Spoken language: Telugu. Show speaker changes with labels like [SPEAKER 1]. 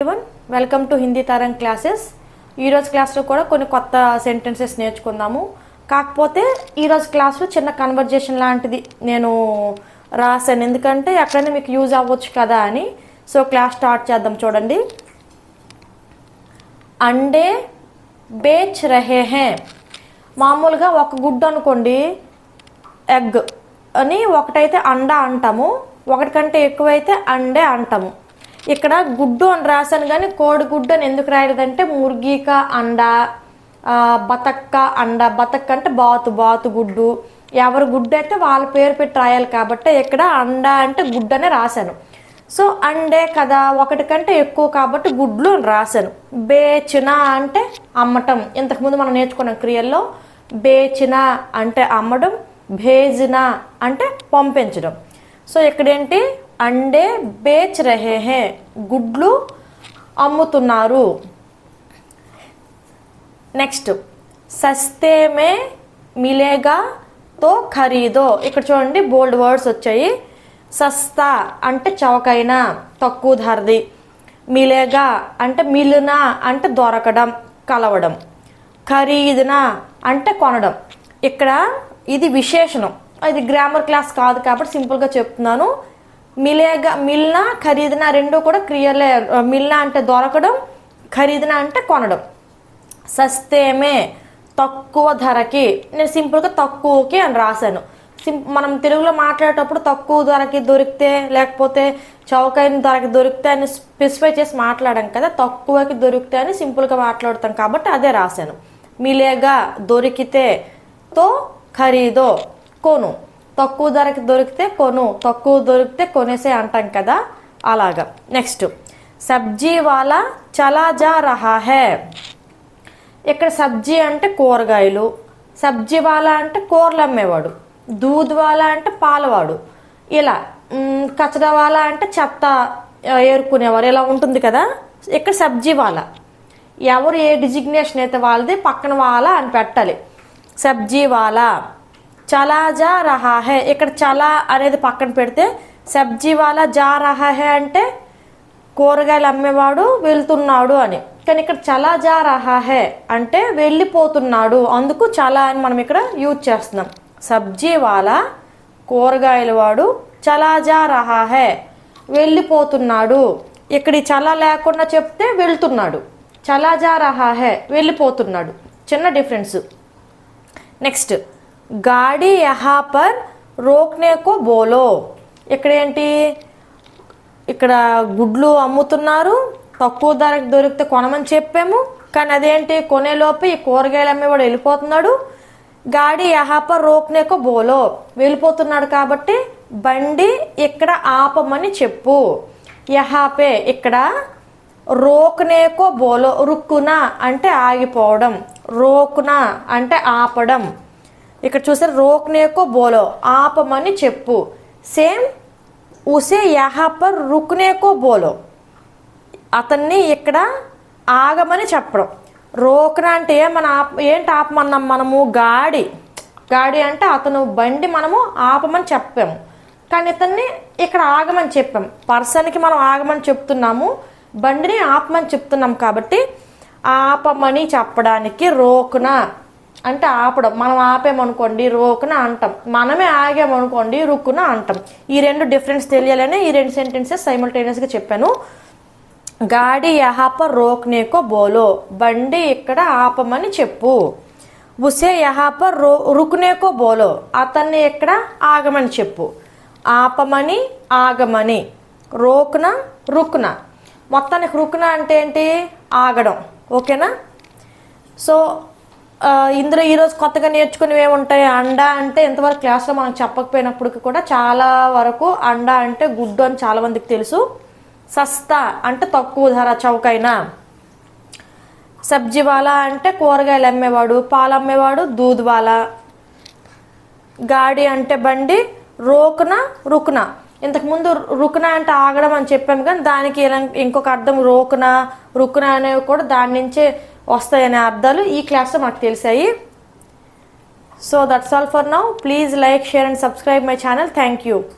[SPEAKER 1] ఎవ్రీవన్ వెల్కమ్ టు హిందీ తరం క్లాసెస్ ఈరోజు క్లాస్లో కూడా కొన్ని కొత్త సెంటెన్సెస్ నేర్చుకుందాము కాకపోతే ఈరోజు క్లాస్లో చిన్న కన్వర్జేషన్ లాంటిది నేను రాశాను ఎందుకంటే ఎక్కడైనా మీకు యూజ్ అవ్వచ్చు కదా అని సో క్లాస్ స్టార్ట్ చేద్దాం చూడండి అండే బేచ్ రహే హే మామూలుగా ఒక గుడ్డు అనుకోండి ఎగ్ అని ఒకటైతే అండా అంటాము ఒకటి కంటే ఎక్కువైతే అండే అంటాము ఇక్కడ గుడ్డు అని రాశాను కానీ కోడి గుడ్డు అని ఎందుకు రాయలేదంటే ముర్గీక అండా ఆ, బతక్క అండ బతక్క అంటే బాతు బాతు గుడ్డు ఎవరి గుడ్డు అయితే వాళ్ళ పేరు పెట్టి రాయాలి కాబట్టి ఇక్కడ అండ అంటే గుడ్డు అనే రాశాను సో అండే కదా ఒకటి కంటే ఎక్కువ కాబట్టి గుడ్లు అని రాశాను బేచిన అంటే అమ్మటం ఇంతకుముందు మనం నేర్చుకున్న క్రియల్లో బేచిన అంటే అమ్మడం భేజిన అంటే పంపించడం సో ఇక్కడేంటి అండే బేచ్ రహే హే గుడ్లు అమ్ముతున్నారు నెక్స్ట్ సస్తే మే మిలేగా తో ఖరీదో ఇక్కడ చూడండి బోల్డ్ వర్డ్స్ వచ్చాయి సస్తా అంటే చౌకైన తక్కువ ధరది మిలేగా అంటే మిలునా అంటే దొరకడం కలవడం ఖరీదున అంటే కొనడం ఇక్కడ ఇది విశేషణం ఇది గ్రామర్ క్లాస్ కాదు కాబట్టి సింపుల్గా చెప్తున్నాను మిలేగా మిల్నా ఖరీదున రెండు కూడా క్రియలే మిల్నా అంటే దొరకడం ఖరీదున అంటే కొనడం సస్తేమే తక్కువ ధరకి నేను సింపుల్గా తక్కువకి అని రాశాను సిం మనం తెలుగులో మాట్లాడేటప్పుడు తక్కువ ధరకి దొరికితే లేకపోతే చౌకైన ధరకి దొరికితే అని స్పెసిఫై చేసి మాట్లాడాం కదా తక్కువకి దొరికితే అని సింపుల్గా మాట్లాడుతాం కాబట్టి అదే రాశాను మిలేగా దొరికితే తో ఖరీదో కొను తక్కువ ధరకి దొరికితే కొను తక్కువ దొరికితే కొనేసే అంటాం కదా అలాగా నెక్స్ట్ సబ్జీ వాలా చలా జా రహా హే ఇక్కడ సబ్జీ అంటే కూరగాయలు సబ్జీ వాలా అంటే కూరలు అమ్మేవాడు దూద్ వాలా అంటే పాలవాడు ఇలా మ్, కచరా వాలా అంటే చెత్త ఆ, ఏరుకునేవారు ఇలా ఉంటుంది కదా ఇక్కడ సబ్జీ వాలా ఎవరు ఏ డిజిగ్నేషన్ అయితే వాళ్ళది పక్కన వాలా అని పెట్టాలి సబ్జీ వాలా చలా జా రహా హే ఇక్కడ చలా అనేది పక్కన పెడితే సబ్జీ వాలా జా రహా హే అంటే కూరగాయలు అమ్మేవాడు వెళ్తున్నాడు అని కానీ ఇక్కడ చలా జా రహా హే అంటే వెళ్ళిపోతున్నాడు అందుకు చలా అని మనం ఇక్కడ యూజ్ చేస్తున్నాం సబ్జీ వాలా కూరగాయల వాడు చలా జా రహా హే వెళ్ళిపోతున్నాడు ఇక్కడ ఈ చలా లేకుండా చెప్తే వెళ్తున్నాడు చలా జా రహా హే వెళ్ళిపోతున్నాడు చిన్న డిఫరెన్స్ నెక్స్ట్ గాడి యహా పర్ రోక్నే కో బోలో ఇక్కడ ఏంటి ఇక్కడ గుడ్లు అమ్ముతున్నారు తక్కువ ధరకు దొరికితే కొనమని చెప్పాము కానీ అదేంటి కొనేలోపు ఈ కూరగాయలు అమ్మేవాడు వెళ్ళిపోతున్నాడు గాడి యహాప రోక్నేకో బోలో వెళ్ళిపోతున్నాడు కాబట్టి బండి ఇక్కడ ఆపమని చెప్పు యహాపే ఇక్కడ రోక్నేకో బోలో రుక్కున అంటే ఆగిపోవడం రోకున అంటే ఆపడం ఇక్కడ చూసారు రోక్నేకో బోలో ఆపమని చెప్పు సేమ్ ఉసే యహా పర్ రుక్నేకో బోలో అతన్ని ఇక్కడ ఆగమని చెప్పడం రోకన అంటే మన ఆప ఏంటి ఆపమన్నాం మనము గాడి గాడి అంటే అతను బండి మనము ఆపమని చెప్పాము కానీ ఇతన్ని ఇక్కడ ఆగమని చెప్పాం పర్సన్కి మనం ఆగమని చెప్తున్నాము బండిని ఆపమని చెప్తున్నాం కాబట్టి ఆపమని చెప్పడానికి రోకున అంటే ఆపడం మనం ఆపామనుకోండి రోకున అంటాం మనమే ఆగామనుకోండి రుక్కున అంటాం ఈ రెండు డిఫరెన్స్ తెలియాలని ఈ రెండు సెంటెన్సెస్ సైమల్టేనియస్గా చెప్పాను గాడి యహాప రోక్నేకో బోలో బండి ఇక్కడ ఆపమని చెప్పు ఉసే యహాప రో రుకునేకో బోలో అతన్ని ఇక్కడ ఆగమని చెప్పు ఆపమని ఆగమని రోకున రుకున మొత్తానికి రుకున అంటే ఏంటి ఆగడం ఓకేనా సో ఆ, ఇందులో ఈరోజు కొత్తగా నేర్చుకునేవి ఏముంటాయి అండ అంటే ఇంతవరకు క్లాస్లో మనం చెప్పకపోయినప్పటికీ కూడా చాలా వరకు అండ అంటే గుడ్డు అని చాలా మందికి తెలుసు సస్తా అంటే తక్కువ ధర చౌకైన సబ్జీ వాలా అంటే కూరగాయలు అమ్మేవాడు పాలు అమ్మేవాడు దూద్ వాలా గాడి అంటే బండి రోకున రుకున ఇంతకుముందు రుకున అంటే ఆగడం అని చెప్పాము కానీ దానికి ఇలా ఇంకొక అర్థం రోకున రుకున అనేవి కూడా దాని నుంచే వస్తాయనే అర్థాలు ఈ క్లాస్లో మాకు తెలిసాయి so that's all for now please like share and subscribe my channel thank you